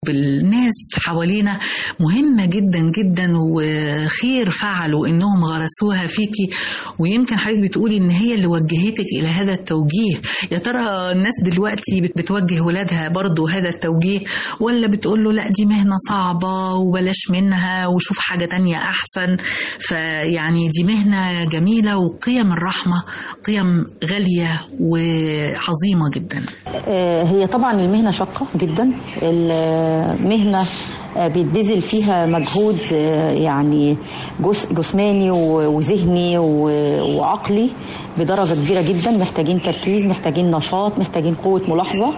بالناس حوالينا مهمة جدا جدا وخير فعلوا انهم غرسوها فيكي ويمكن حضرتك بتقولي ان هي اللي وجهتك الى هذا التوجيه يا ترى الناس دلوقتي بت- بتوجه ولادها برضو هذا التوجيه ولا بتقول له لا دي مهنة صعبة وبلاش منها وشوف حاجة تانية احسن فيعني دي مهنة جميلة وقيم الرحمة قيم غالية وعظيمة جدا آه، هي طبعا المهنة شاقة جدا المهنة آه، بيتبذل فيها مجهود آه، يعني جس- جسماني و- وذهني و- وعقلي بدرجة كبيرة جدا محتاجين تركيز محتاجين نشاط محتاجين قوة ملاحظة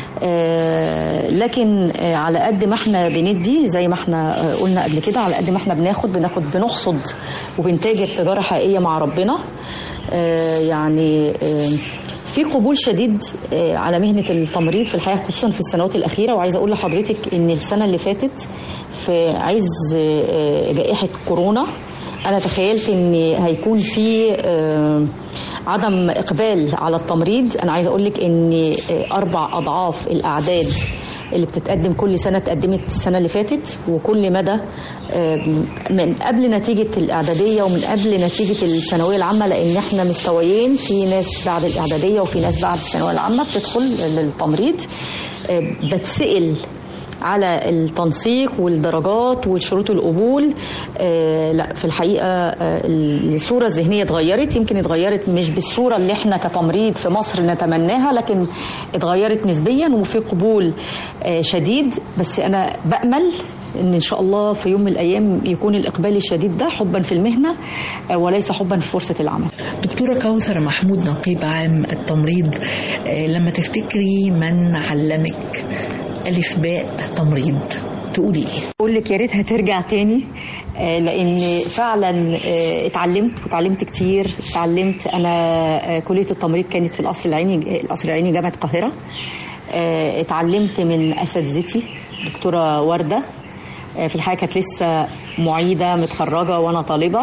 آه، لكن آه، على قد ما احنا بندي زي ما احنا آه، قلنا قبل كده على قد ما احنا بناخد بناخد بنحصد وبنتاجر تجارة حقيقية مع ربنا آه، يعني آه، في قبول شديد آه، على مهنة التمريض في الحياة خصوصا في السنوات الأخيرة وعايزة أقول لحضرتك إن السنة اللي فاتت في عز آه، جائحة كورونا أنا تخيلت إن هيكون في آه، عدم إقبال على التمريض أنا عايزة أقول لك إن آه، أربع أضعاف الأعداد اللي بتتقدم كل سنة اتقدمت السنة اللي فاتت وكل مدى آم، من قبل نتيجة الإعدادية ومن قبل نتيجة الثانوية العامة لأن احنا مستويين في ناس بعد الإعدادية وفي ناس بعد الثانوية العامة بتدخل للتمريض آم، بتسأل على التنسيق والدرجات وشروط القبول آه لا في الحقيقه آه الصوره الذهنيه اتغيرت يمكن اتغيرت مش بالصوره اللي احنا كتمريض في مصر نتمناها لكن اتغيرت نسبيا وفي قبول آه شديد بس انا بامل ان ان شاء الله في يوم من الايام يكون الاقبال الشديد ده حبا في المهنه آه وليس حبا في فرصه العمل دكتورة كوثر محمود نقيب عام التمريض آه، لما تفتكري من علمك ألف باء تمريض تقولي إيه؟ اقول لك يا ريتها ترجع تاني آه، لان فعلا آه، اتعلمت واتعلمت كتير اتعلمت انا آه، كليه التمريض كانت في القصر العيني القصر العيني جامعه القاهره آه، اتعلمت من اساتذتي دكتوره ورده آه، في الحقيقه كانت لسه معيده متخرجه وانا طالبه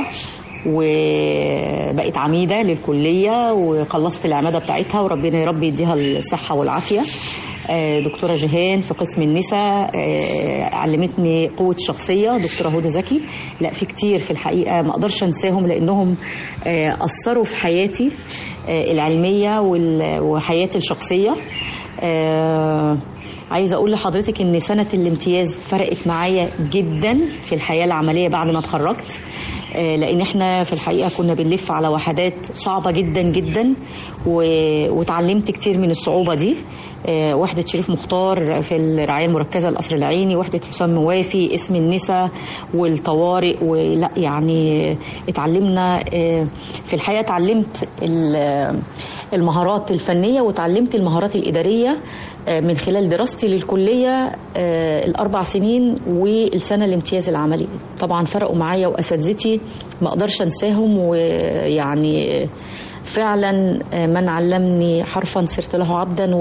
وبقت عميده للكليه وخلصت العماده بتاعتها وربنا يا رب يديها الصحه والعافيه آه، دكتوره جيهان في قسم النساء آه، علمتني قوه الشخصيه دكتوره هدى زكي لا في كتير في الحقيقه ما اقدرش انساهم لانهم آه، اثروا في حياتي آه، العلميه وال- وحياتي الشخصيه آه، عايزه اقول لحضرتك ان سنه الامتياز فرقت معايا جدا في الحياه العمليه بعد ما اتخرجت آه، لان احنا في الحقيقه كنا بنلف على وحدات صعبه جدا جدا و- واتعلمت كتير من الصعوبه دي آه، وحدة شريف مختار في الرعاية المركزة القصر العيني وحدة حسام موافي اسم النساء والطوارئ ولا يعني اتعلمنا آه، في الحقيقة اتعلمت ال- المهارات الفنية وتعلمت المهارات الإدارية آه، من خلال دراستي للكلية آه، الأربع سنين والسنة الامتياز العملي طبعا فرقوا معايا وأساتذتي ما أقدرش أنساهم ويعني فعلا من علمني حرفا صرت له عبدا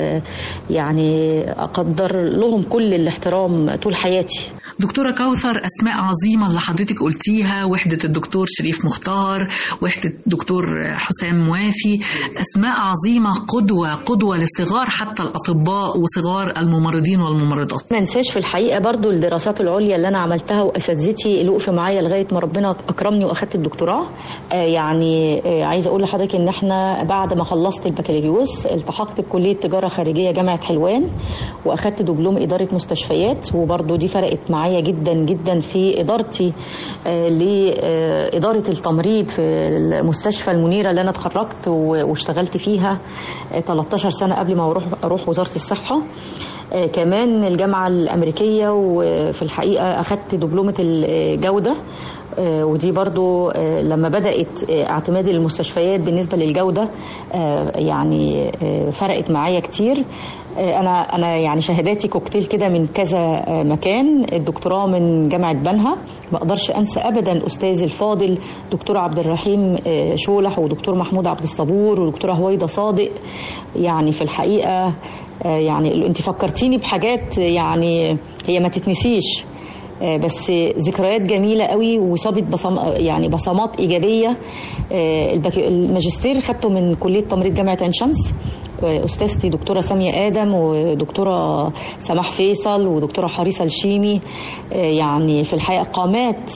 ويعني أقدر لهم كل الاحترام طول حياتي دكتورة كوثر أسماء عظيمة اللي حضرتك قلتيها وحدة الدكتور شريف مختار وحدة الدكتور حسام موافي أسماء عظيمة قدوة قدوة لصغار حتى الأطباء وصغار الممرضين والممرضات ما انساش في الحقيقه برضو الدراسات العليا اللي انا عملتها واساتذتي اللي وقفوا معايا لغايه ما ربنا اكرمني واخدت الدكتوراه آه يعني آه عايزه اقول لحضرتك ان احنا بعد ما خلصت البكالوريوس التحقت بكليه تجاره خارجيه جامعه حلوان واخدت دبلوم اداره مستشفيات وبرضو دي فرقت معايا جدا جدا في ادارتي آه لاداره التمريض في المستشفى المنيره اللي انا اتخرجت و- واشتغلت فيها آه 13 سنه قبل ما اروح اروح وزاره الصحه آه، كمان الجامعة الأمريكية وفي الحقيقة أخدت دبلومة الجودة آه، ودي برضو آه، لما بدأت آه، اعتماد المستشفيات بالنسبة للجودة آه، يعني آه، فرقت معايا كتير آه، أنا أنا يعني شهاداتي كوكتيل كده من كذا آه، مكان الدكتوراه من جامعة بنها ما أقدرش أنسى أبدا أستاذي الفاضل دكتور عبد الرحيم آه، شولح ودكتور محمود عبد الصبور ودكتورة هويدا صادق يعني في الحقيقة آه، يعني انت فكرتيني بحاجات يعني هي ما تتنسيش آه، بس ذكريات جميلة قوي وصابت بصم يعني بصمات إيجابية آه، البك- الماجستير خدته من كلية تمريض جامعة عين شمس استاذتي دكتوره ساميه ادم ودكتوره سماح فيصل ودكتوره حريصه الشيمي يعني في الحقيقه قامات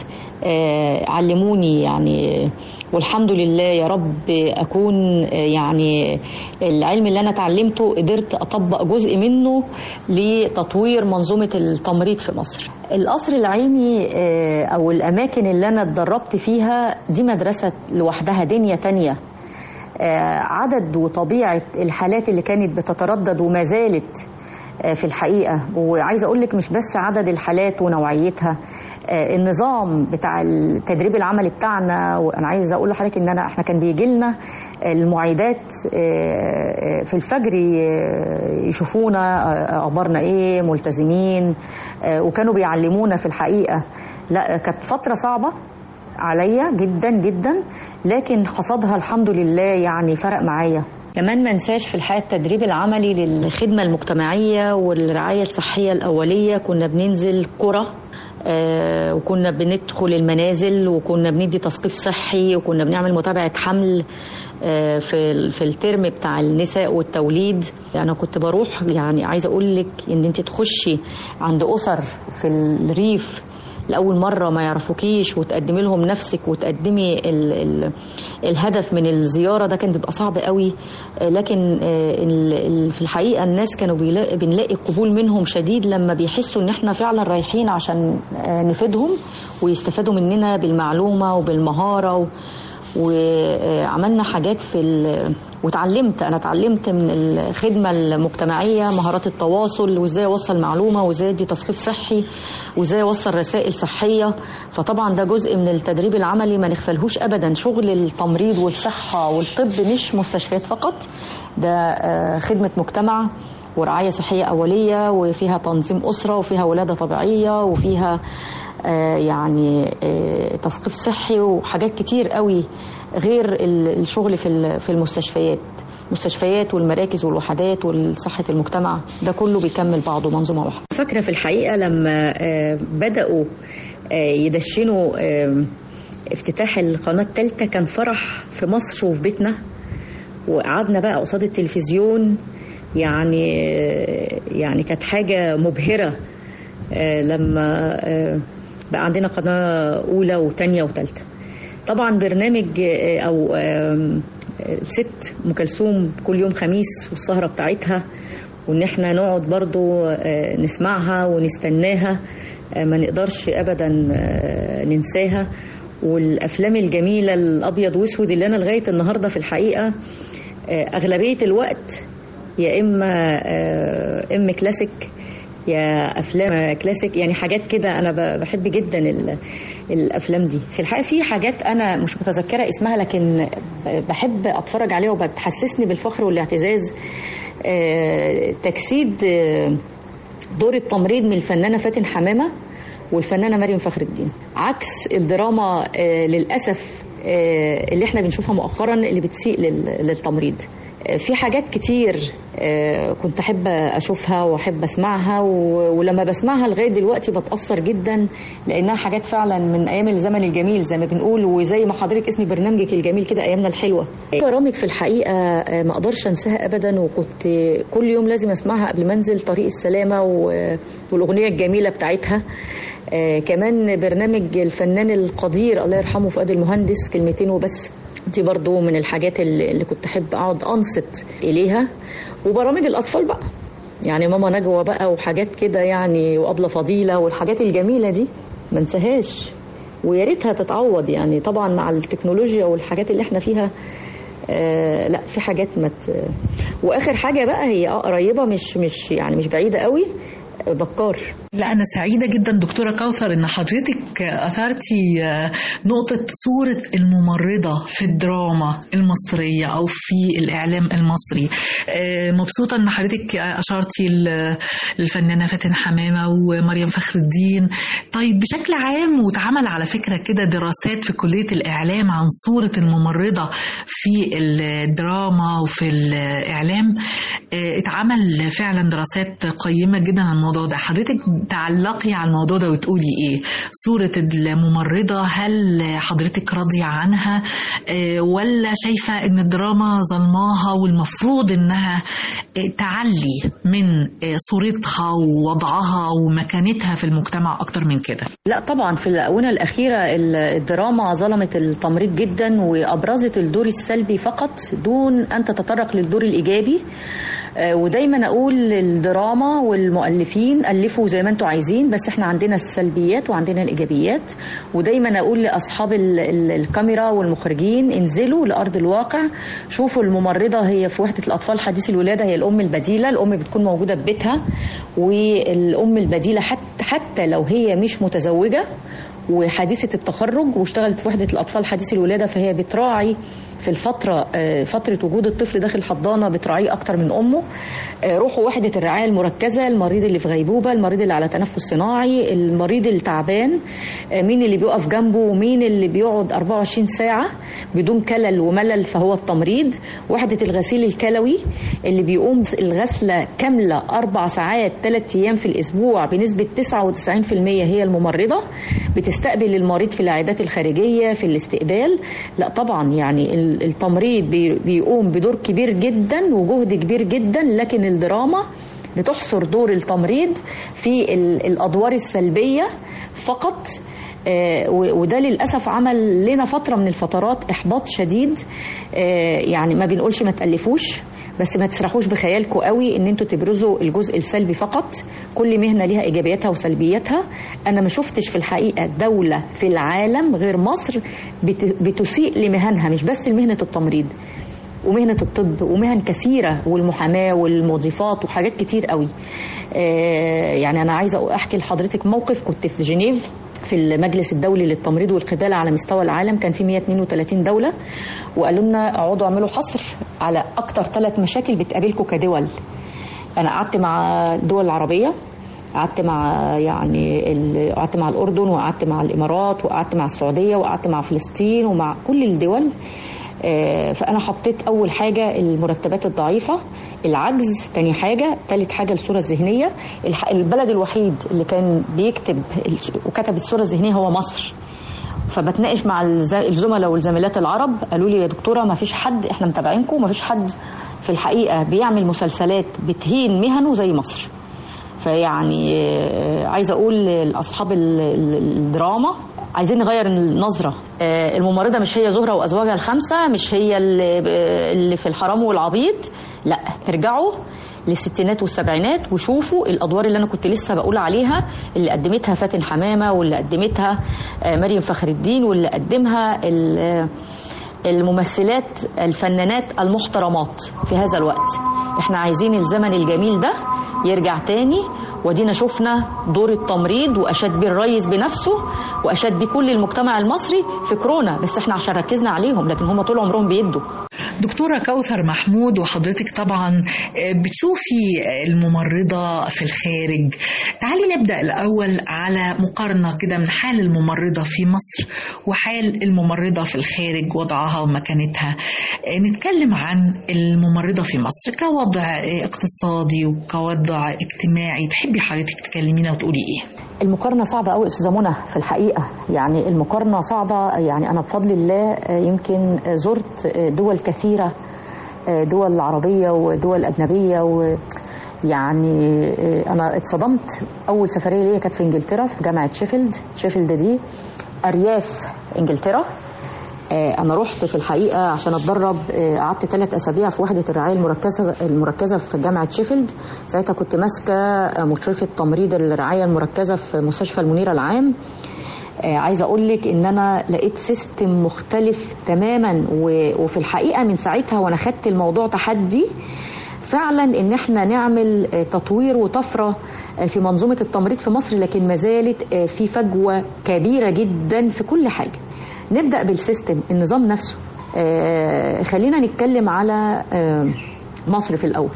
علموني يعني والحمد لله يا رب اكون يعني العلم اللي انا اتعلمته قدرت اطبق جزء منه لتطوير منظومه التمريض في مصر. القصر العيني او الاماكن اللي انا اتدربت فيها دي مدرسه لوحدها دنيا تانية عدد وطبيعه الحالات اللي كانت بتتردد وما زالت في الحقيقه وعايزه اقول لك مش بس عدد الحالات ونوعيتها النظام بتاع التدريب العملي بتاعنا وانا عايزه اقول لحضرتك ان انا احنا كان بيجي لنا المعيدات في الفجر يشوفونا اخبارنا ايه ملتزمين وكانوا بيعلمونا في الحقيقه لا كانت فتره صعبه عليا جدا جدا لكن حصدها الحمد لله يعني فرق معايا كمان ما ننساش في الحياه التدريب العملي للخدمه المجتمعيه والرعايه الصحيه الاوليه كنا بننزل قرى آه وكنا بندخل المنازل وكنا بندي تثقيف صحي وكنا بنعمل متابعه حمل آه في في الترم بتاع النساء والتوليد انا يعني كنت بروح يعني عايزه اقول لك ان انت تخشي عند اسر في الريف لاول مره ما يعرفوكيش وتقدمي لهم نفسك وتقدمي ال ال الهدف من الزياره ده كان بيبقى صعب قوي لكن في الحقيقه الناس كانوا بنلاقي قبول منهم شديد لما بيحسوا ان احنا فعلا رايحين عشان نفيدهم ويستفادوا مننا بالمعلومه وبالمهاره وعملنا حاجات في وتعلمت انا اتعلمت من الخدمه المجتمعيه مهارات التواصل وازاي اوصل معلومه وازاي ادي تثقيف صحي وازاي اوصل رسائل صحيه فطبعا ده جزء من التدريب العملي ما نغفلهوش ابدا شغل التمريض والصحه والطب مش مستشفيات فقط ده خدمه مجتمع ورعايه صحيه اوليه وفيها تنظيم اسره وفيها ولاده طبيعيه وفيها يعني تثقيف صحي وحاجات كتير قوي غير الشغل في في المستشفيات المستشفيات والمراكز والوحدات وصحة المجتمع ده كله بيكمل بعضه منظومة واحدة فاكرة في الحقيقة لما بدأوا يدشنوا افتتاح القناة الثالثة كان فرح في مصر وفي بيتنا وقعدنا بقى قصاد التلفزيون يعني يعني كانت حاجة مبهرة لما بقى عندنا قناة أولى وثانية وثالثة طبعا برنامج أو ست أم كلثوم كل يوم خميس والسهرة بتاعتها وإن احنا نقعد برضو نسمعها ونستناها ما نقدرش أبدا ننساها والأفلام الجميلة الأبيض وأسود اللي أنا لغاية النهاردة في الحقيقة أغلبية الوقت يا إما إم كلاسيك يا افلام كلاسيك يعني حاجات كده انا بحب جدا الافلام دي في الحقيقه في حاجات انا مش متذكره اسمها لكن بحب اتفرج عليها وبتحسسني بالفخر والاعتزاز تجسيد دور التمريض من الفنانه فاتن حمامه والفنانه مريم فخر الدين عكس الدراما للاسف اللي احنا بنشوفها مؤخرا اللي بتسيء للتمريض في حاجات كتير كنت احب اشوفها واحب اسمعها ولما بسمعها لغايه دلوقتي بتاثر جدا لانها حاجات فعلا من ايام الزمن الجميل زي ما بنقول وزي ما حضرتك اسمي برنامجك الجميل كده ايامنا الحلوه برامج في الحقيقه ما اقدرش انساها ابدا وكنت كل يوم لازم اسمعها قبل ما انزل طريق السلامه والاغنيه الجميله بتاعتها آه كمان برنامج الفنان القدير الله يرحمه فؤاد المهندس كلمتين وبس دي برضو من الحاجات اللي كنت احب اقعد انصت اليها وبرامج الاطفال بقى يعني ماما نجوى بقى وحاجات كده يعني وابله فضيله والحاجات الجميله دي ما انساهاش ويا ريتها تتعوض يعني طبعا مع التكنولوجيا والحاجات اللي احنا فيها آه لا في حاجات مت واخر حاجه بقى هي قريبه مش مش يعني مش بعيده قوي بكار لا أنا سعيدة جدا دكتورة كوثر إن حضرتك أثرتي نقطة صورة الممرضة في الدراما المصرية أو في الإعلام المصري مبسوطة إن حضرتك أشرتي الفنانة فاتن حمامة ومريم فخر الدين طيب بشكل عام واتعمل على فكرة كده دراسات في كلية الإعلام عن صورة الممرضة في الدراما وفي الإعلام اتعمل فعلا دراسات قيمة جدا عن الموضوع ده حضرتك تعلقي على الموضوع ده وتقولي ايه صورة الممرضة هل حضرتك راضية عنها آه، ولا شايفة ان الدراما ظلماها والمفروض انها آه، تعلي من آه، صورتها ووضعها ومكانتها في المجتمع اكتر من كده لا طبعا في الآونة الأخيرة ال- الدراما ظلمت التمريض جدا وأبرزت الدور السلبي فقط دون أن تتطرق للدور الإيجابي آه، ودايما أقول للدراما والمؤلفين ألفوا زي ما أنتوا عايزين بس احنا عندنا السلبيات وعندنا الإيجابيات ودايما أقول لأصحاب ال- ال- الكاميرا والمخرجين انزلوا لأرض الواقع شوفوا الممرضة هي في وحدة الأطفال حديث الولادة هي الأم البديلة الأم بتكون موجودة في بيتها والأم البديلة حتى حتى لو هي مش متزوجة وحديثة التخرج واشتغلت في وحدة الأطفال حديث الولادة فهي بتراعي في الفترة آه، فترة وجود الطفل داخل الحضانة بتراعيه أكتر من أمه آه، روحوا وحدة الرعاية المركزة المريض اللي في غيبوبة المريض اللي على تنفس صناعي المريض التعبان آه، مين اللي بيقف جنبه ومين اللي بيقعد 24 ساعة بدون كلل وملل فهو التمريض وحدة الغسيل الكلوي اللي بيقوم الغسلة كاملة أربع ساعات ثلاث أيام في الأسبوع بنسبة 99% هي الممرضة بتستقبل المريض في العيادات الخارجية في الاستقبال لا طبعا يعني ال- التمريض بي- بيقوم بدور كبير جدا وجهد كبير جدا لكن الدراما بتحصر دور التمريض في ال- الأدوار السلبية فقط آه، و- وده للاسف عمل لنا فتره من الفترات احباط شديد آه، يعني ما بنقولش ما تالفوش بس ما تسرحوش بخيالكم قوي ان انتوا تبرزوا الجزء السلبي فقط كل مهنه ليها ايجابياتها وسلبياتها انا ما شفتش في الحقيقه دوله في العالم غير مصر بت- بتسيء لمهنها مش بس لمهنه التمريض ومهنة الطب ومهن كثيرة والمحاماة والمضيفات وحاجات كتير قوي آه، يعني أنا عايزة أحكي لحضرتك موقف كنت في جنيف في المجلس الدولي للتمريض والقبالة على مستوى العالم كان في 132 دولة وقالوا لنا اقعدوا اعملوا حصر على أكتر ثلاث مشاكل بتقابلكم كدول أنا قعدت مع الدول العربية قعدت مع يعني ال- قعدت مع الأردن وقعدت مع الإمارات وقعدت مع السعودية وقعدت مع فلسطين ومع كل الدول آه، فانا حطيت اول حاجه المرتبات الضعيفه العجز تاني حاجه تالت حاجه الصوره الذهنيه الح- البلد الوحيد اللي كان بيكتب ال- وكتب الصوره الذهنيه هو مصر فبتناقش مع الز- الزملاء والزميلات العرب قالوا لي يا دكتوره ما فيش حد احنا متابعينكم ما فيش حد في الحقيقه بيعمل مسلسلات بتهين مهنه زي مصر فيعني آه، عايزه اقول لاصحاب ال- ال- الدراما عايزين نغير النظره آه، الممرضه مش هي زهره وازواجها الخمسه مش هي اللي اللي في الحرام والعبيط لا ارجعوا للستينات والسبعينات وشوفوا الادوار اللي انا كنت لسه بقول عليها اللي قدمتها فاتن حمامه واللي قدمتها آه، مريم فخر الدين واللي قدمها ال- آه، الممثلات الفنانات المحترمات في هذا الوقت احنا عايزين الزمن الجميل ده يرجع تاني ودينا شفنا دور التمريض واشاد بيه الريس بنفسه واشاد بيه كل المجتمع المصري في كورونا بس احنا عشان ركزنا عليهم لكن هم طول عمرهم بيدوا دكتورة كوثر محمود وحضرتك طبعا بتشوفي الممرضة في الخارج تعالي نبدأ الأول على مقارنة كده من حال الممرضة في مصر وحال الممرضة في الخارج وضعها ومكانتها نتكلم عن الممرضة في مصر كوضع اقتصادي وكوضع اجتماعي تحبي حضرتك تكلمينا وتقولي ايه المقارنة صعبة قوي أستاذة منى في الحقيقة يعني المقارنة صعبة يعني أنا بفضل الله آه، يمكن آه، زرت آه، دول كثيرة آه، دول عربية ودول أجنبية و يعني آه، أنا اتصدمت أول سفرية ليا كانت في إنجلترا في جامعة شيفيلد شيفيلد دي أرياف إنجلترا آه، انا رحت في الحقيقه عشان اتدرب آه، قعدت ثلاث اسابيع في وحده الرعايه المركزه المركزه في جامعه شيفيلد ساعتها كنت ماسكه آه، مشرفه تمريض الرعايه المركزه في مستشفى المنيره العام آه، عايزه اقول لك ان انا لقيت سيستم مختلف تماما و- وفي الحقيقه من ساعتها وانا خدت الموضوع تحدي فعلا ان احنا نعمل آه، تطوير وطفره آه، في منظومه التمريض في مصر لكن ما زالت آه، في فجوه كبيره جدا في كل حاجه نبدا بالسيستم النظام نفسه آه، خلينا نتكلم على آه، مصر في الاول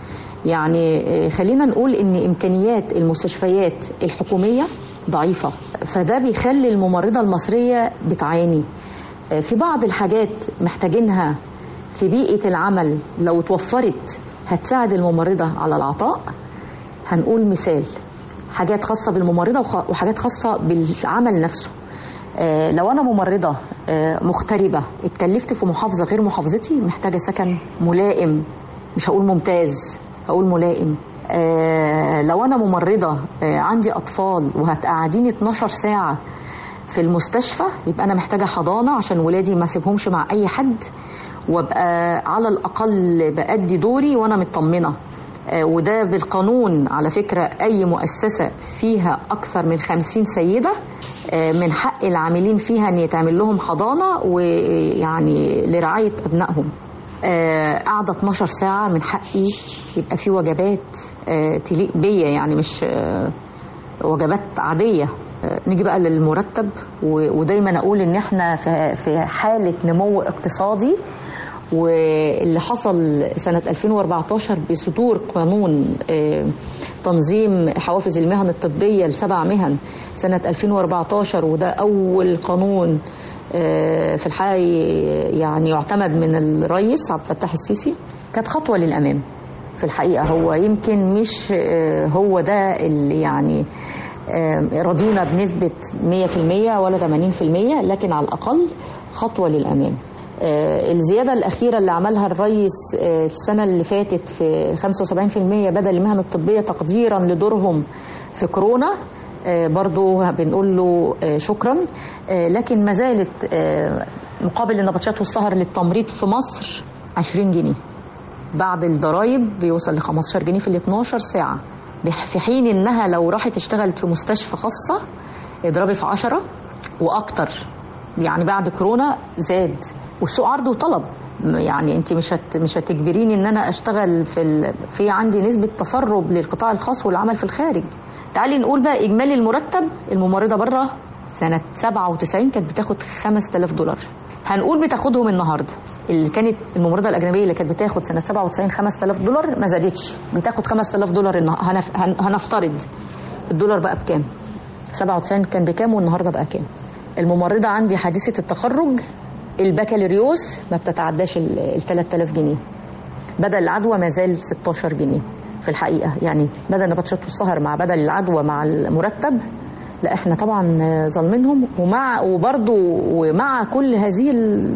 يعني آه، خلينا نقول ان امكانيات المستشفيات الحكوميه ضعيفه فده بيخلي الممرضه المصريه بتعاني آه، في بعض الحاجات محتاجينها في بيئه العمل لو توفرت هتساعد الممرضه على العطاء هنقول مثال حاجات خاصة بالممرضة وخ- وحاجات خاصة بالعمل نفسه آه، لو أنا ممرضة آه، مغتربة اتكلفت في محافظة غير محافظتي محتاجة سكن ملائم مش هقول ممتاز هقول ملائم آه، لو أنا ممرضة آه، عندي أطفال وهتقعديني 12 ساعة في المستشفى يبقى أنا محتاجة حضانة عشان ولادي ما اسيبهمش مع أي حد وابقى على الأقل بأدي دوري وأنا مطمنة آه، وده بالقانون على فكرة أي مؤسسة فيها أكثر من خمسين سيدة آه، من حق العاملين فيها أن يتعمل لهم حضانة ويعني لرعاية أبنائهم آه، قاعدة 12 ساعة من حقي يبقى في وجبات آه، تليق بيا يعني مش آه، وجبات عادية آه، نيجي بقى للمرتب و- ودايما أقول إن إحنا في في حالة نمو اقتصادي واللي حصل سنة 2014 بصدور قانون آه، تنظيم حوافز المهن الطبية لسبع مهن سنة 2014 وده أول قانون آه، في الحقيقة يعني يعتمد من الرئيس عبد الفتاح السيسي كانت خطوة للأمام في الحقيقة هو يمكن مش آه، هو ده اللي يعني آه، رضينا بنسبة 100% ولا 80% لكن على الأقل خطوة للأمام آه، الزيادة الأخيرة اللي عملها الرئيس آه، السنة اللي فاتت في 75% بدل المهن الطبية تقديرا لدورهم في كورونا آه، برضو بنقول له آه، شكرا آه، لكن ما زالت آه، مقابل النبطشات والسهر للتمريض في مصر 20 جنيه بعد الضرايب بيوصل ل 15 جنيه في ال 12 ساعة بح- في حين انها لو راحت اشتغلت في مستشفى خاصة اضربي في 10 واكتر يعني بعد كورونا زاد والسوق عرض وطلب م- يعني انت مش هت مش هتجبريني ان انا اشتغل في ال... في عندي نسبه تسرب للقطاع الخاص والعمل في الخارج تعالي نقول بقى اجمالي المرتب الممرضه بره سنه 97 كانت بتاخد 5000 دولار هنقول بتاخدهم النهارده اللي كانت الممرضه الاجنبيه اللي كانت بتاخد سنه 97 5000 دولار ما زادتش بتاخد 5000 دولار النه... هنف... هن... هنفترض الدولار بقى بكام 97 كان بكام والنهارده بقى كام الممرضه عندي حديثه التخرج البكالوريوس ما بتتعداش ال 3000 جنيه بدل العدوى ما زال 16 جنيه في الحقيقه يعني بدل نبطشات والسهر مع بدل العدوى مع المرتب لا احنا طبعا ظالمينهم ومع وبرضه ومع كل هذه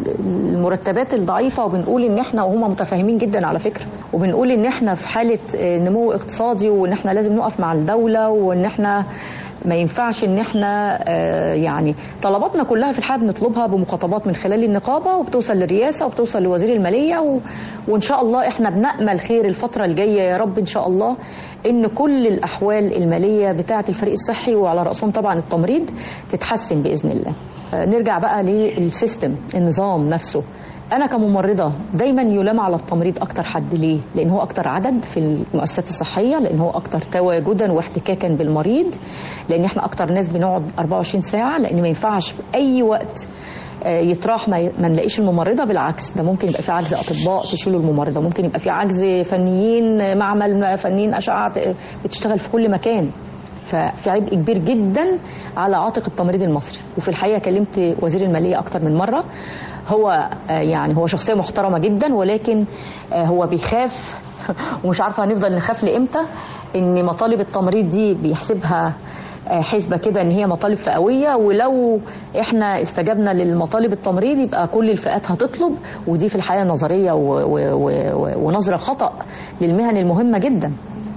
المرتبات الضعيفه وبنقول ان احنا وهم متفاهمين جدا على فكره وبنقول ان احنا في حاله نمو اقتصادي وان احنا لازم نقف مع الدوله وان احنا ما ينفعش ان احنا آه، يعني طلباتنا كلها في الحقيقه بنطلبها بمخاطبات من خلال النقابه وبتوصل للرئاسه وبتوصل لوزير الماليه و... وان شاء الله احنا بنامل خير الفتره الجايه يا رب ان شاء الله ان كل الاحوال الماليه بتاعه الفريق الصحي وعلى راسهم طبعا التمريض تتحسن باذن الله آه، نرجع بقى للسيستم النظام نفسه انا كممرضه دايما يلام على التمريض اكتر حد ليه لان هو اكتر عدد في المؤسسات الصحيه لان هو اكتر تواجدا واحتكاكا بالمريض لان احنا اكتر ناس بنقعد 24 ساعه لان ما ينفعش في اي وقت آه، يطرح ما, ي- ما نلاقيش الممرضه بالعكس ده ممكن يبقى في عجز اطباء تشيلوا الممرضه ممكن يبقى في عجز فنيين آه، معمل فنيين اشعه آه، بتشتغل في كل مكان ففي عبء كبير جدا على عاتق التمريض المصري وفي الحقيقه كلمت وزير الماليه اكتر من مره هو آه، يعني هو شخصيه محترمه جدا ولكن آه، هو بيخاف ومش عارفه هنفضل نخاف لامتى ان مطالب التمريض دي بيحسبها آه، حسبه كده ان هي مطالب فئويه ولو احنا استجبنا للمطالب التمريض يبقى كل الفئات هتطلب ودي في الحقيقه نظريه و- و- و- ونظره خطا للمهن المهمه جدا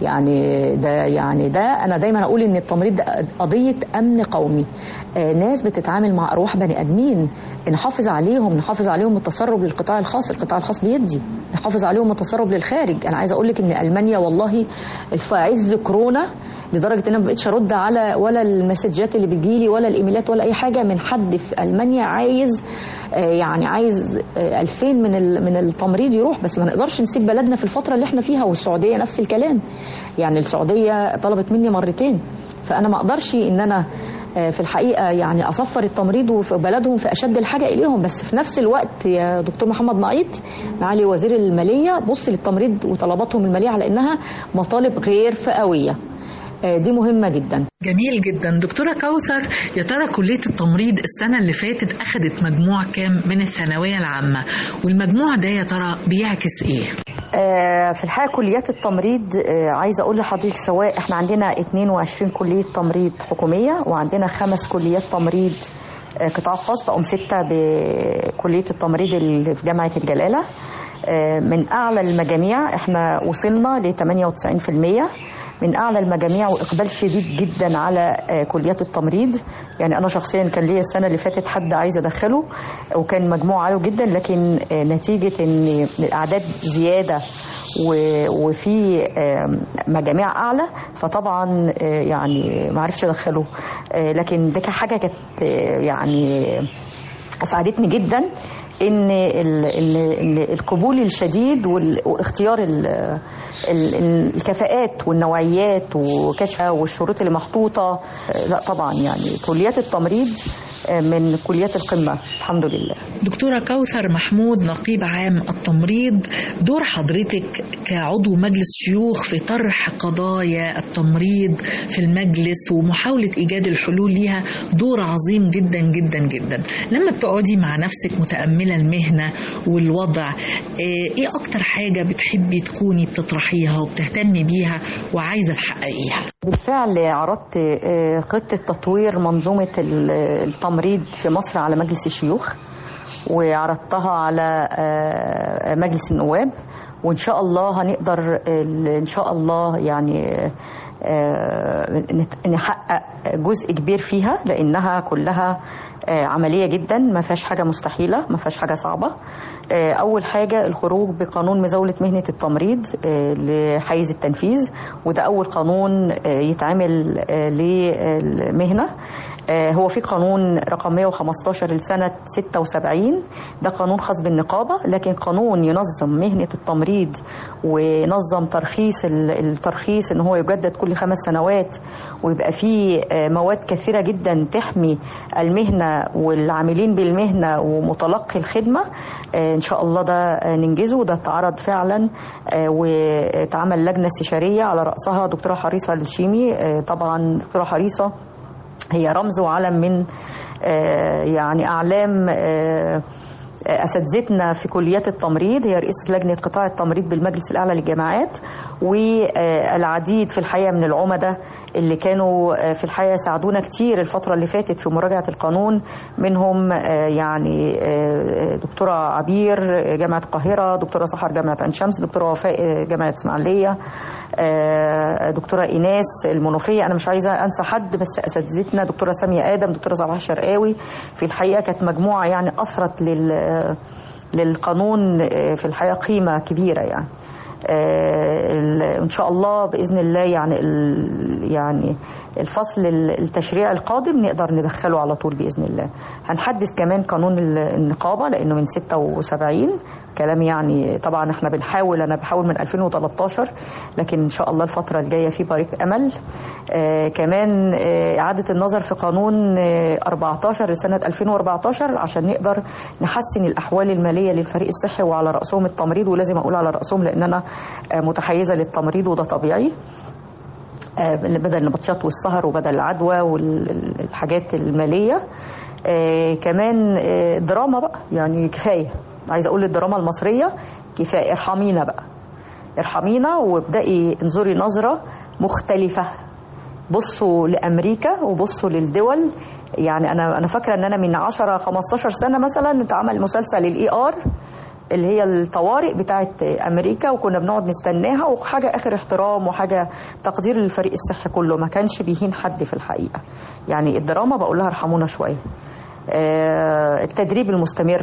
يعني ده يعني ده انا دايما اقول ان التمريض ده قضيه امن قومي آه، ناس بتتعامل مع ارواح بني ادمين نحافظ عليهم نحافظ عليهم من التسرب للقطاع الخاص القطاع الخاص بيدي نحافظ عليهم من التسرب للخارج انا عايزه اقول لك ان المانيا والله في عز كورونا لدرجه ان انا ما بقتش ارد على ولا المسجات اللي بتجيلي ولا الايميلات ولا اي حاجه من حد في المانيا عايز آه، يعني عايز آه، 2000 من ال- من التمريض يروح بس ما نقدرش نسيب بلدنا في الفتره اللي احنا فيها والسعوديه نفس الكلام يعني السعوديه طلبت مني مرتين فانا ما اقدرش ان انا آه، في الحقيقه يعني اصفر التمريض وفي بلدهم في اشد الحاجه اليهم بس في نفس الوقت يا دكتور محمد معيط معالي وزير الماليه بص للتمريض وطلباتهم الماليه على انها مطالب غير فئويه آه، دي مهمه جدا جميل جدا دكتورة كوثر يا ترى كلية التمريض السنة اللي فاتت أخدت مجموع كام من الثانوية العامة والمجموع ده يا ترى بيعكس إيه؟ آه، في الحقيقه كليات التمريض آه، عايزه اقول لحضرتك سواء احنا عندنا 22 كليه تمريض حكوميه وعندنا خمس كليات تمريض آه، قطاع خاص بقوا سته بكليه التمريض اللي في جامعه الجلاله آه، من اعلى المجاميع احنا وصلنا ل 98% من اعلى المجاميع واقبال شديد جدا على آه، كليات التمريض يعني انا شخصيا كان ليا السنه اللي فاتت حد عايز ادخله وكان مجموع عالي جدا لكن آه، نتيجه ان الاعداد زياده و- وفي آه، مجاميع اعلى فطبعا آه، يعني ما عرفش ادخله آه، لكن دي كانت حاجه كانت آه، يعني اسعدتني جدا ان ال- ال- ال- القبول الشديد وال- واختيار ال- ال- ال- الكفاءات والنوعيات وكشفها والشروط اللي محطوطه لا طبعا يعني كليات التمريض من كليات القمه الحمد لله دكتورة كوثر محمود نقيب عام التمريض دور حضرتك كعضو مجلس شيوخ في طرح قضايا التمريض في المجلس ومحاولة إيجاد الحلول ليها دور عظيم جدا جدا جدا لما بتقعدي مع نفسك متأملة المهنة والوضع آه، إيه أكتر حاجة بتحبي تكوني بتطرحيها وبتهتمي بيها وعايزة تحققيها بالفعل عرضت آه، خطة تطوير منظومة ال- التمريض في مصر على مجلس الشيوخ وعرضتها على آه، مجلس النواب وإن شاء الله هنقدر ال- إن شاء الله يعني آه، نت- نحقق جزء كبير فيها لأنها كلها آه، عملية جدا ما فيهاش حاجة مستحيلة ما فيهاش حاجة صعبة آه، أول حاجة الخروج بقانون مزاولة مهنة التمريض آه، لحيز التنفيذ وده أول قانون آه، يتعمل آه، للمهنة آه، هو في قانون رقم 115 لسنة 76 ده قانون خاص بالنقابة لكن قانون ينظم مهنة التمريض وينظم ترخيص ال- الترخيص ان هو يجدد كل خمس سنوات ويبقى فيه آه، مواد كثيرة جدا تحمي المهنة والعاملين بالمهنة ومتلقي الخدمة آه، ان شاء الله ده آه، ننجزه ده اتعرض فعلا آه، واتعمل لجنة استشارية على رأسها دكتورة حريصة الشيمي آه، طبعا دكتورة حريصة هي رمز وعلم من آه، يعني اعلام آه، اساتذتنا في كليات التمريض هي رئيسه لجنه قطاع التمريض بالمجلس الاعلى للجامعات والعديد في الحقيقه من العمداء اللي كانوا آه، في الحقيقه ساعدونا كتير الفتره اللي فاتت في مراجعه القانون منهم آه، يعني آه، دكتوره عبير آه، جامعه القاهره دكتوره سحر جامعه عين شمس دكتوره وفاء آه، جامعه اسماعيليه آه، دكتوره ايناس المنوفيه انا مش عايزه انسى حد بس اساتذتنا دكتوره ساميه ادم دكتوره صباح الشرقاوي في الحقيقه كانت مجموعه يعني اثرت لل للقانون آه، في الحقيقه قيمه كبيره يعني آه، ال- ان شاء الله باذن الله يعني ال- يعني الفصل ال- التشريع القادم نقدر ندخله على طول باذن الله هنحدث كمان قانون ال- النقابه لانه من 76 كلام يعني طبعا احنا بنحاول انا بحاول من 2013 لكن ان شاء الله الفتره الجايه في بريق امل آه كمان آه اعاده النظر في قانون آه 14 لسنه 2014 عشان نقدر نحسن الاحوال الماليه للفريق الصحي وعلى راسهم التمريض ولازم اقول على راسهم لان انا آه متحيزه للتمريض وده طبيعي آه، بدل النبطشات والسهر وبدل العدوى والحاجات الماليه آه، كمان آه، دراما بقى يعني كفايه عايزه اقول للدراما المصريه كفايه ارحمينا بقى ارحمينا وابدأي انظري نظره مختلفه بصوا لامريكا وبصوا للدول يعني انا انا فاكره ان انا من 10 15 سنه مثلا اتعمل مسلسل الاي ار اللي هي الطوارئ بتاعت امريكا وكنا بنقعد نستناها وحاجه اخر احترام وحاجه تقدير للفريق الصحي كله ما كانش بيهين حد في الحقيقه يعني الدراما بقول لها ارحمونا شويه آه، التدريب المستمر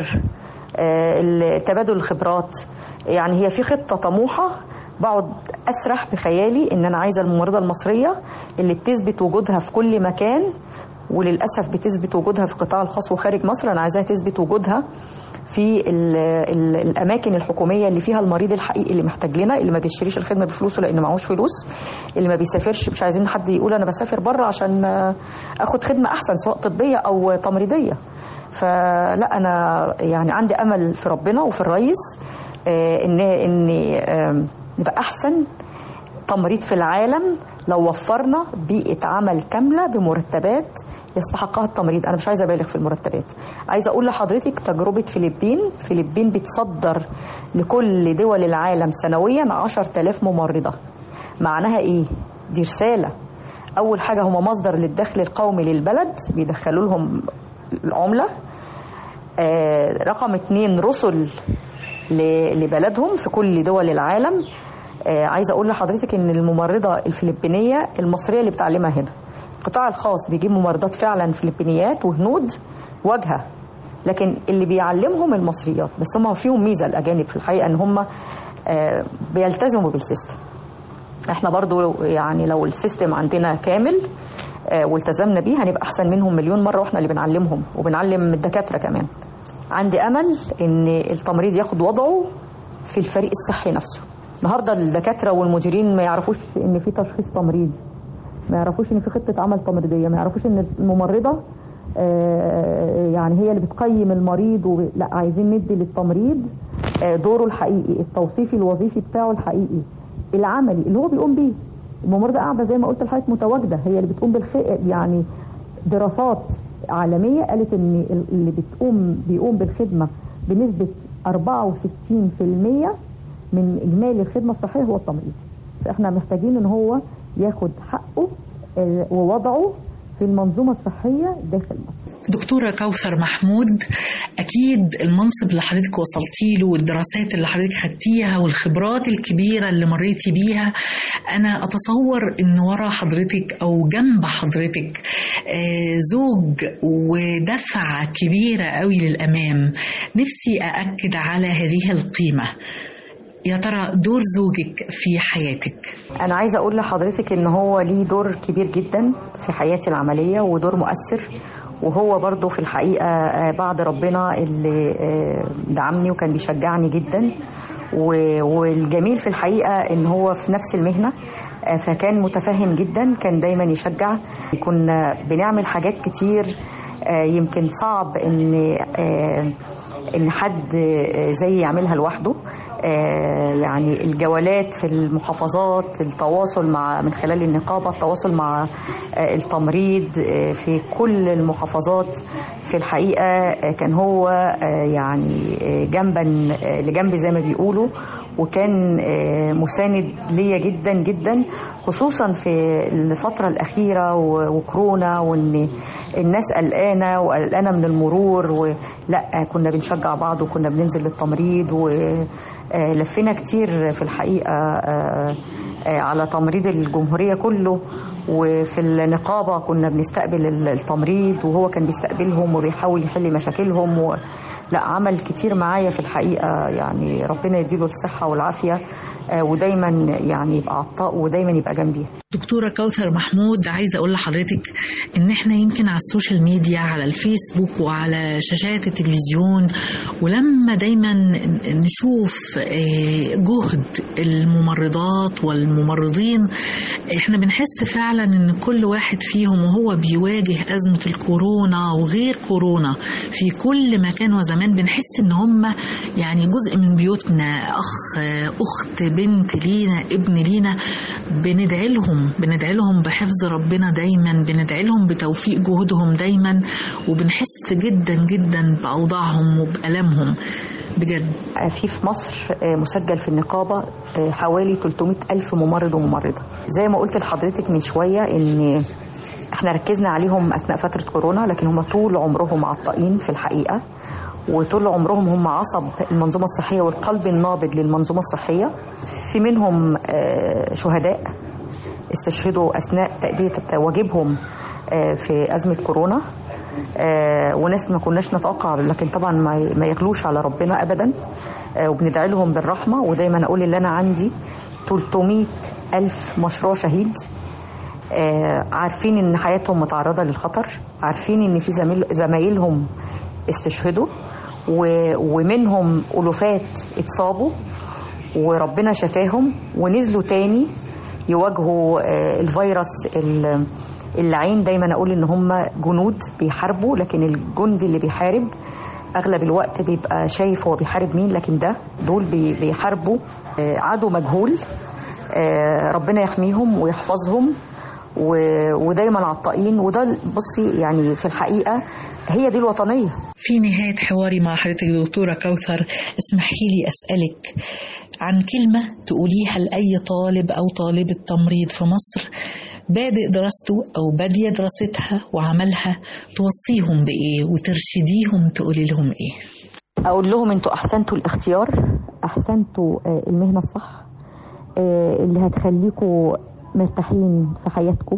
آه، تبادل الخبرات يعني هي في خطه طموحه بقعد اسرح بخيالي ان انا عايزه الممرضه المصريه اللي بتثبت وجودها في كل مكان وللاسف بتثبت وجودها في القطاع الخاص وخارج مصر انا عايزاها تثبت وجودها في ال ال الاماكن الحكوميه اللي فيها المريض الحقيقي اللي محتاج لنا اللي ما بيشتريش الخدمه بفلوسه لان معهوش فلوس اللي ما بيسافرش مش عايزين حد يقول انا بسافر بره عشان اخد خدمه احسن سواء طبيه او تمريضيه فلا انا يعني عندي امل في ربنا وفي الرئيس ان ان نبقى احسن تمريض في العالم لو وفرنا بيئه عمل كامله بمرتبات يستحقها التمريض انا مش عايزه ابالغ في المرتبات عايزه اقول لحضرتك تجربه فلبين فلبين بتصدر لكل دول العالم سنويا 10000 ممرضه معناها ايه دي رساله اول حاجه هم مصدر للدخل القومي للبلد بيدخلوا لهم العمله آه رقم اتنين رسل ل- لبلدهم في كل دول العالم آه عايزه اقول لحضرتك ان الممرضه الفلبينيه المصريه اللي بتعلمها هنا القطاع الخاص بيجيب ممرضات فعلا فلبينيات وهنود واجهه لكن اللي بيعلمهم المصريات بس هم فيهم ميزه الاجانب في الحقيقه ان هم آه بيلتزموا بالسيستم احنا برضو يعني لو السيستم عندنا كامل آه، والتزمنا بيه هنبقى احسن منهم مليون مره واحنا اللي بنعلمهم وبنعلم الدكاتره كمان عندي امل ان التمريض ياخد وضعه في الفريق الصحي نفسه النهارده الدكاتره والمديرين ما يعرفوش ان في تشخيص تمريضي ما يعرفوش ان في خطه عمل تمريضيه ما يعرفوش ان الممرضه آه، يعني هي اللي بتقيم المريض و... لا عايزين ندي للتمريض آه، دوره الحقيقي التوصيفي الوظيفي بتاعه الحقيقي العملي اللي هو بيقوم بيه الممرضه قاعده زي ما قلت لحضرتك متواجده هي اللي بتقوم بالخ يعني دراسات عالميه قالت ان اللي بتقوم بيقوم بالخدمه بنسبه 64% من اجمالي الخدمه الصحيه هو التمريض فاحنا محتاجين ان هو ياخد حقه آه، ووضعه في المنظومه الصحيه داخل مصر دكتورة كوثر محمود أكيد المنصب اللي حضرتك وصلتي له والدراسات اللي حضرتك خدتيها والخبرات الكبيرة اللي مريتي بيها أنا أتصور إن ورا حضرتك أو جنب حضرتك آه، زوج ودفعة كبيرة قوي للأمام نفسي أأكد على هذه القيمة يا ترى دور زوجك في حياتك انا عايزه اقول لحضرتك ان هو ليه دور كبير جدا في حياتي العمليه ودور مؤثر وهو برضه في الحقيقه آه، بعد ربنا اللي آه، دعمني وكان بيشجعني جدا و- والجميل في الحقيقه ان هو في نفس المهنه آه، فكان متفهم جدا كان دايما يشجع كنا بنعمل حاجات كتير آه، يمكن صعب ان آه، ان حد آه، زي يعملها لوحده آه، يعني الجولات في المحافظات التواصل مع من خلال النقابة التواصل مع آه، التمريض آه، في كل المحافظات في الحقيقة آه، كان هو آه، يعني آه، جنبا آه، لجنب زي ما بيقولوا وكان آه، مساند ليا جدا جدا خصوصا في الفترة الأخيرة و- وكورونا وإن الناس قلقانة وقلقانة من المرور ولا كنا بنشجع بعض وكنا بننزل للتمريض ولفينا كتير في الحقيقة آه، آه، على تمريض الجمهورية كله وفي النقابة كنا بنستقبل ال- التمريض وهو كان بيستقبلهم وبيحاول يحل مشاكلهم و... لا عمل كتير معايا في الحقيقة يعني ربنا يديله الصحة والعافية آه، ودايما يعني يبقى عطاء ودايما يبقى جنبي دكتورة كوثر محمود عايزة أقول لحضرتك إن إحنا يمكن على السوشيال ميديا على الفيسبوك وعلى شاشات التلفزيون ولما دايما نشوف آه، جهد الممرضات والممرضين إحنا بنحس فعلا إن كل واحد فيهم وهو بيواجه أزمة الكورونا وغير كورونا في كل مكان وزمان بنحس إن هم يعني جزء من بيوتنا أخ أخت بنت لينا ابن لينا بندعي لهم بندعي لهم بحفظ ربنا دايما بندعي لهم بتوفيق جهودهم دايما وبنحس جدا جدا بأوضاعهم وبألمهم بجد في في مصر آه، مسجل في النقابة آه، حوالي 300 ألف ممرض وممرضة زي ما قلت لحضرتك من شوية إن احنا ركزنا عليهم أثناء فترة كورونا لكن هم طول عمرهم عطائين في الحقيقة وطول عمرهم هم عصب المنظومة الصحية والقلب النابض للمنظومة الصحية في منهم آه، شهداء استشهدوا أثناء تأدية واجبهم آه، في أزمة كورونا آه، وناس ما كناش نتوقع لكن طبعا ما ما يغلوش على ربنا ابدا آه، وبندعي لهم بالرحمه ودايما اقول اللي انا عندي 300 الف مشروع شهيد آه، عارفين ان حياتهم متعرضه للخطر عارفين ان في زميل زمايلهم استشهدوا و- ومنهم الوفات اتصابوا وربنا شفاهم ونزلوا تاني يواجهوا آه، الفيروس ال- اللعين دايما اقول ان هم جنود بيحاربوا لكن الجندي اللي بيحارب اغلب الوقت بيبقى شايف هو بيحارب مين لكن ده دول بي- بيحاربوا آه، عدو مجهول آه، ربنا يحميهم ويحفظهم و- ودايما عطائين وده بصي يعني في الحقيقه هي دي الوطنيه في نهاية حواري مع حضرتك دكتورة كوثر اسمحي لي أسألك عن كلمة تقوليها لأي طالب أو طالبة تمريض في مصر بادئ دراسته أو بادية دراستها وعملها توصيهم بإيه وترشديهم تقولي لهم إيه اقول لهم انتوا احسنتوا الاختيار احسنتوا آه، المهنه الصح آه، اللي هتخليكوا مرتاحين في حياتكم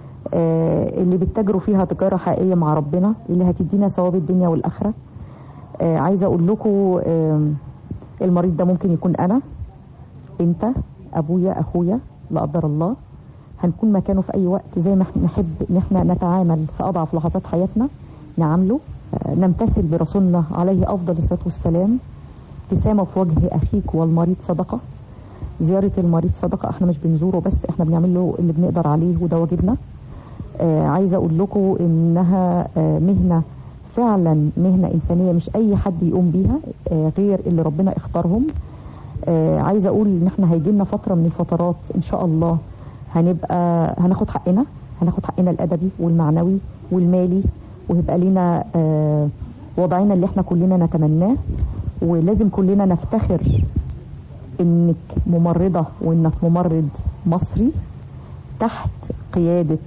آه، اللي بتتاجروا فيها تجاره حقيقيه مع ربنا اللي هتدينا ثواب الدنيا والاخره آه، عايزه اقول لكم آه، المريض ده ممكن يكون انا انت ابويا اخويا لا قدر الله هنكون مكانه في اي وقت زي ما احنا نحب ان احنا نتعامل في اضعف لحظات حياتنا نعامله آه، نمتثل برسولنا عليه افضل الصلاه والسلام ابتسامه في وجه اخيك والمريض صدقه زياره المريض صدقه احنا مش بنزوره بس احنا بنعمل له اللي بنقدر عليه وده واجبنا آه، عايزه اقول لكم انها آه، مهنه فعلا مهنه انسانيه مش اي حد يقوم بيها آه، غير اللي ربنا اختارهم آه، عايزه اقول ان احنا هيجي لنا فتره من الفترات ان شاء الله هنبقى هناخد حقنا هناخد حقنا الادبي والمعنوي والمالي وهيبقى لنا آه، وضعنا اللي احنا كلنا نتمناه ولازم كلنا نفتخر انك ممرضه وانك ممرض مصري تحت قياده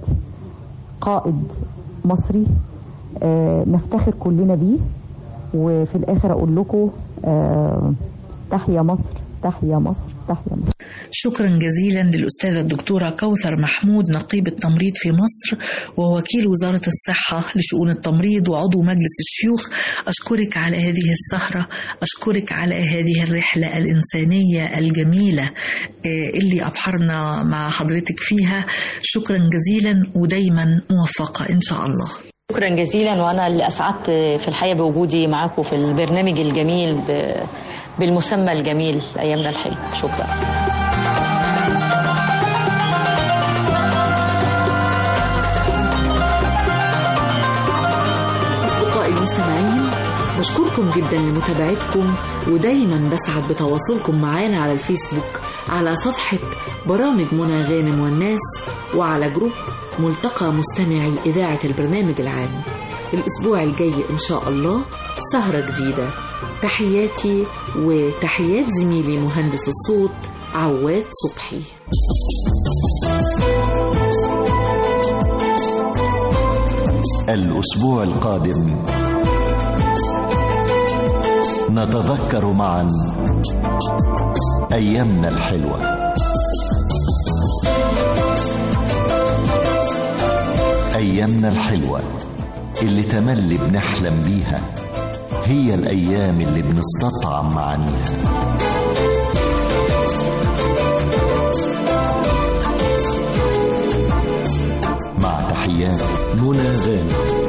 قائد مصري آه، نفتخر كلنا بيه وفي الاخر اقول لكم آه، تحيا مصر تحيا مصر تحيا مصر شكرا جزيلا للأستاذة الدكتورة كوثر محمود نقيب التمريض في مصر ووكيل وزارة الصحة لشؤون التمريض وعضو مجلس الشيوخ أشكرك على هذه السهرة أشكرك على هذه الرحلة الإنسانية الجميلة آه، اللي أبحرنا مع حضرتك فيها شكرا جزيلا ودايما موفقة إن شاء الله شكرا جزيلا وانا اللي اسعدت في الحقيقه بوجودي معاكم في البرنامج الجميل ب- بالمسمى الجميل ايامنا الحلوه شكرا أصدقائي المستمعين بشكركم جدا لمتابعتكم ودايما بسعد بتواصلكم معانا على الفيسبوك على صفحة برامج منى غانم والناس وعلى جروب ملتقى مستمعي إذاعة البرنامج العام الأسبوع الجاي إن شاء الله سهرة جديدة تحياتي وتحيات زميلي مهندس الصوت عواد صبحي الأسبوع القادم نتذكر معا أيامنا الحلوة أيامنا الحلوة اللي تملي بنحلم بيها هي الأيام اللي بنستطعم معانيها مع تحيات منى غانم